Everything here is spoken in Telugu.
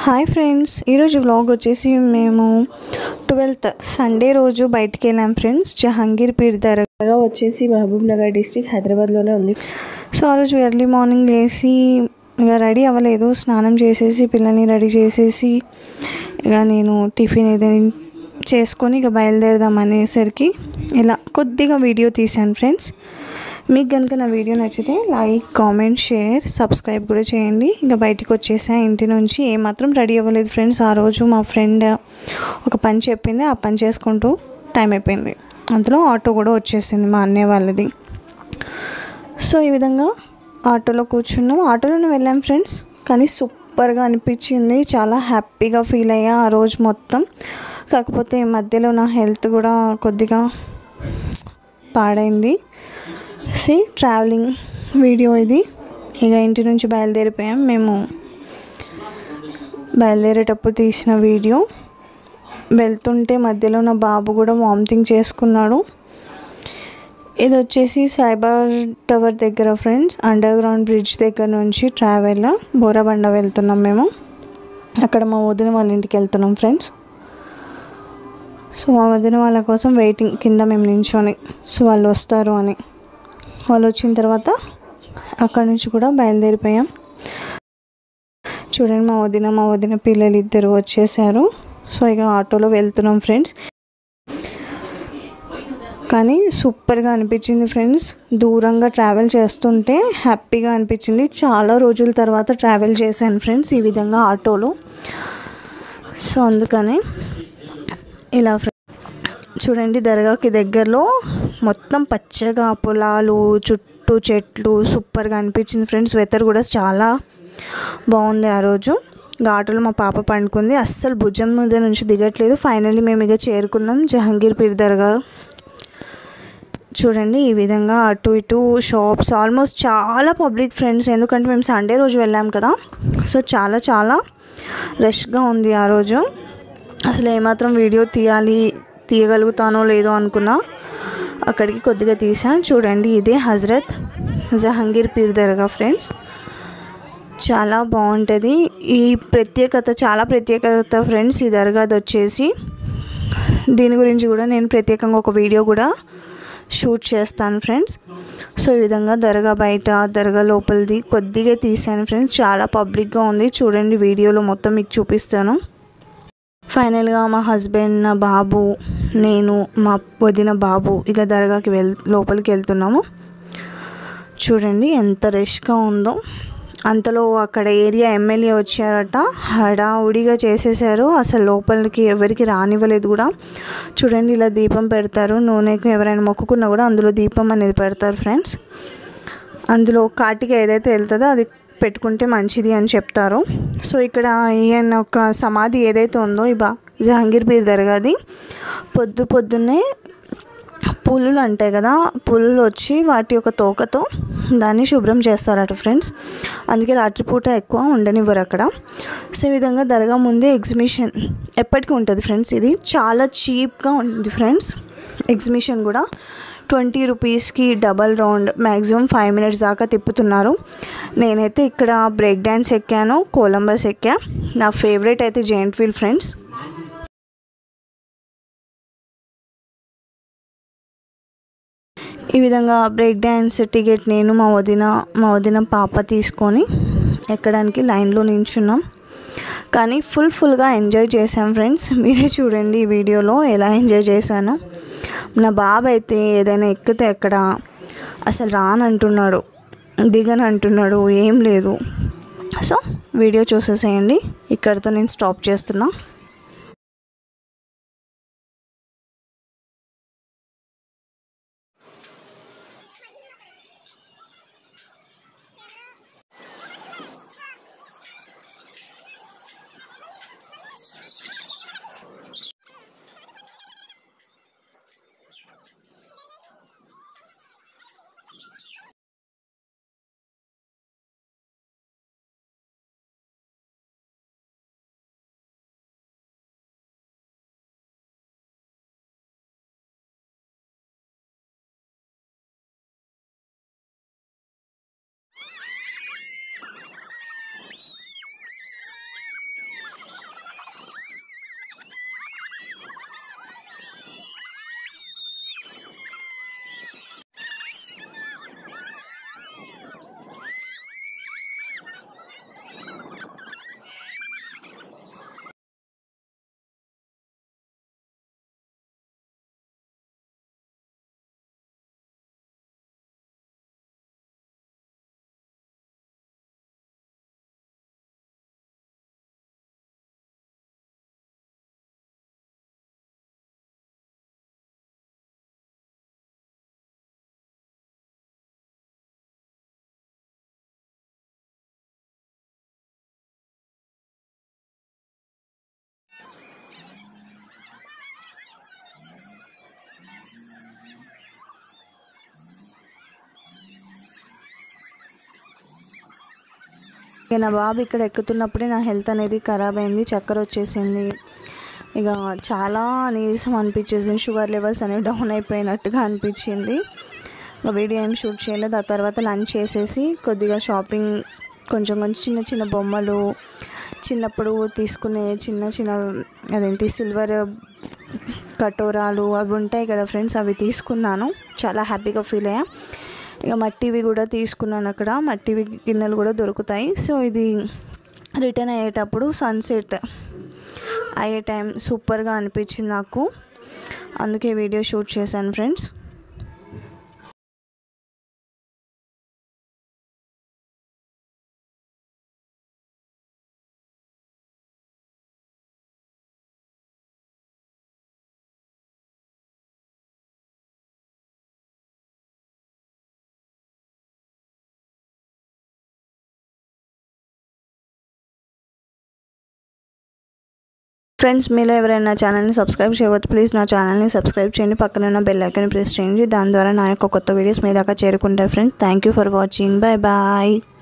హాయ్ ఫ్రెండ్స్ ఈరోజు వ్లాగ్ వచ్చేసి మేము ట్వెల్త్ సండే రోజు బయటికి వెళ్ళాం ఫ్రెండ్స్ జహాంగీర్ పీర్ దర్గా వచ్చేసి మహబూబ్ నగర్ డిస్టిక్ హైదరాబాద్లోనే ఉంది సో ఆ రోజు ఎర్లీ మార్నింగ్ లేచి ఇక రెడీ అవ్వలేదు స్నానం చేసేసి పిల్లల్ని రెడీ చేసేసి ఇక నేను టిఫిన్ ఏదైనా చేసుకొని ఇక బయలుదేరదాం అనేసరికి ఇలా కొద్దిగా వీడియో తీశాను ఫ్రెండ్స్ మీకు కనుక నా వీడియో నచ్చితే లైక్ కామెంట్ షేర్ సబ్స్క్రైబ్ కూడా చేయండి ఇంకా బయటికి వచ్చేసా ఇంటి నుంచి ఏమాత్రం రెడీ అవ్వలేదు ఫ్రెండ్స్ ఆ రోజు మా ఫ్రెండ్ ఒక పని చెప్పింది ఆ పని చేసుకుంటూ టైం అయిపోయింది అందులో ఆటో కూడా వచ్చేసింది మా అన్నయ్య వాళ్ళది సో ఈ విధంగా ఆటోలో కూర్చున్నాం ఆటోలోనే వెళ్ళాం ఫ్రెండ్స్ కానీ సూపర్గా అనిపించింది చాలా హ్యాపీగా ఫీల్ అయ్యా ఆ రోజు మొత్తం కాకపోతే ఈ మధ్యలో నా హెల్త్ కూడా కొద్దిగా పాడైంది సి ట్రావెలింగ్ వీడియో ఇది ఇక ఇంటి నుంచి బయలుదేరిపోయాం మేము బయలుదేరేటప్పుడు తీసిన వీడియో వెళ్తుంటే మధ్యలో నా బాబు కూడా వామిటింగ్ చేసుకున్నాడు ఇది వచ్చేసి సైబర్ టవర్ దగ్గర ఫ్రెండ్స్ అండర్ గ్రౌండ్ బ్రిడ్జ్ దగ్గర నుంచి ట్రావెల్ బోరాబండ వెళ్తున్నాం మేము అక్కడ మా వదిన వాళ్ళ ఇంటికి వెళ్తున్నాం ఫ్రెండ్స్ సో మా వదిన వాళ్ళ కోసం వెయిటింగ్ కింద మేము నించొని సో వాళ్ళు వస్తారు అని వాళ్ళు వచ్చిన తర్వాత అక్కడ నుంచి కూడా బయలుదేరిపోయాం చూడండి మా వదిన మా వదిన పిల్లలు ఇద్దరు వచ్చేసారు సో ఇక ఆటోలో వెళ్తున్నాం ఫ్రెండ్స్ కానీ సూపర్గా అనిపించింది ఫ్రెండ్స్ దూరంగా ట్రావెల్ చేస్తుంటే హ్యాపీగా అనిపించింది చాలా రోజుల తర్వాత ట్రావెల్ చేశాను ఫ్రెండ్స్ ఈ విధంగా ఆటోలో సో అందుకని ఇలా ఫ్రెండ్స్ చూడండి దర్గాకి దగ్గరలో మొత్తం పచ్చగా పొలాలు చుట్టూ చెట్లు సూపర్గా అనిపించింది ఫ్రెండ్స్ వెదర్ కూడా చాలా బాగుంది ఆ రోజు ఘాటులో మా పాప పండుకుంది అస్సలు భుజం మీద నుంచి దిగట్లేదు ఫైనల్లీ మేము ఇక చేరుకున్నాం జహాంగీర్ పీర్ దర్గా చూడండి ఈ విధంగా అటు ఇటు షాప్స్ ఆల్మోస్ట్ చాలా పబ్లిక్ ఫ్రెండ్స్ ఎందుకంటే మేము సండే రోజు వెళ్ళాం కదా సో చాలా చాలా రష్గా ఉంది ఆ రోజు అసలు ఏమాత్రం వీడియో తీయాలి తీయగలుగుతానో లేదో అనుకున్నా అక్కడికి కొద్దిగా తీసాను చూడండి ఇదే హజరత్ జహాంగీర్ పీర్ దర్గా ఫ్రెండ్స్ చాలా బాగుంటుంది ఈ ప్రత్యేకత చాలా ప్రత్యేకత ఫ్రెండ్స్ ఈ దర్గాది వచ్చేసి దీని గురించి కూడా నేను ప్రత్యేకంగా ఒక వీడియో కూడా షూట్ చేస్తాను ఫ్రెండ్స్ సో ఈ విధంగా దర్గా బయట దర్గా లోపలిది కొద్దిగా తీసాను ఫ్రెండ్స్ చాలా పబ్లిక్గా ఉంది చూడండి వీడియోలో మొత్తం మీకు చూపిస్తాను ఫైనల్గా మా హస్బెండ్ నా బాబు నేను మా వదిన బాబు ఇక దర్గాకి వెల్ లోపలికి వెళ్తున్నాము చూడండి ఎంత రష్గా ఉందో అంతలో అక్కడ ఏరియా ఎమ్మెల్యే వచ్చారట హడావుడిగా చేసేసారు అసలు లోపలికి ఎవరికి రానివ్వలేదు కూడా చూడండి ఇలా దీపం పెడతారు నూనెకు ఎవరైనా మొక్కుకున్నా కూడా అందులో దీపం అనేది పెడతారు ఫ్రెండ్స్ అందులో కాటిక ఏదైతే వెళ్తుందో అది పెట్టుకుంటే మంచిది అని చెప్తారు సో ఇక్కడ ఈయన ఒక సమాధి ఏదైతే ఉందో ఈ బా జహాంగీర్ పీర్ దర్గాది పొద్దు పొద్దున్నే పులులు అంటాయి కదా పులులు వచ్చి వాటి యొక్క తోకతో దాన్ని శుభ్రం చేస్తారట ఫ్రెండ్స్ అందుకే రాత్రిపూట ఎక్కువ ఉండనివ్వరు అక్కడ సో ఈ విధంగా దర్గా ముందే ఎగ్జిబిషన్ ఎప్పటికీ ఉంటుంది ఫ్రెండ్స్ ఇది చాలా చీప్గా ఉంది ఫ్రెండ్స్ ఎగ్జిబిషన్ కూడా ట్వంటీ రూపీస్కి double round maximum five minutes దాకా తిప్పుతున్నారు నేనైతే ఇక్కడ బ్రేక్ డ్యాన్స్ ఎక్కాను కొలంబస్ ఎక్కా నా ఫేవరెట్ అయితే జెయింట్ వీల్ ఫ్రెండ్స్ ఈ విధంగా బ్రేక్ డ్యాన్స్ టికెట్ నేను మా వదిన మా వదిన పాప తీసుకొని ఎక్కడానికి లైన్లో నించున్నాం కానీ ఫుల్ ఫుల్గా ఎంజాయ్ చేశాం ఫ్రెండ్స్ మీరే చూడండి ఈ వీడియోలో ఎలా ఎంజాయ్ చేశాను నా బాబు అయితే ఏదైనా ఎక్కితే ఎక్కడ అసలు రానంటున్నాడు దిగని అంటున్నాడు ఏం లేదు సో వీడియో చూసేసేయండి ఇక్కడితో నేను స్టాప్ చేస్తున్నా ఇక నా బాబు ఇక్కడ ఎక్కుతున్నప్పుడే నా హెల్త్ అనేది ఖరాబ్ అయింది చక్కెర వచ్చేసింది ఇక చాలా నీరసం అనిపించేసింది షుగర్ లెవెల్స్ అనేవి డౌన్ అయిపోయినట్టుగా అనిపించింది ఇక వీడియో ఏం షూట్ చేయలేదు ఆ తర్వాత లంచ్ చేసేసి కొద్దిగా షాపింగ్ కొంచెం కొంచెం చిన్న చిన్న బొమ్మలు చిన్నప్పుడు తీసుకునే చిన్న చిన్న అదేంటి సిల్వర్ కటోరాలు అవి ఉంటాయి కదా ఫ్రెండ్స్ అవి తీసుకున్నాను చాలా హ్యాపీగా ఫీల్ అయ్యా ఇక మట్టివి కూడా తీసుకున్నాను అక్కడ మట్టివి గిన్నెలు కూడా దొరుకుతాయి సో ఇది రిటర్న్ అయ్యేటప్పుడు సన్సెట్ అయ్యే టైం సూపర్గా అనిపించింది నాకు అందుకే వీడియో షూట్ చేశాను ఫ్రెండ్స్ ఫ్రెండ్స్ మీలో ఎవరైనా ఛానల్ని సబ్స్క్రైబ్ చేయవద్దు ప్లీజ్ నా ఛానల్ని సబ్స్క్రైబ్ చేయండి పక్కన ఉన్న బెల్ ఐకాన్ ప్రెస్ చేయండి దాని ద్వారా నా యొక్క కొత్త వీడియోస్ మీ దాకా చేరుకుంటాయి friends thank you for watching bye bye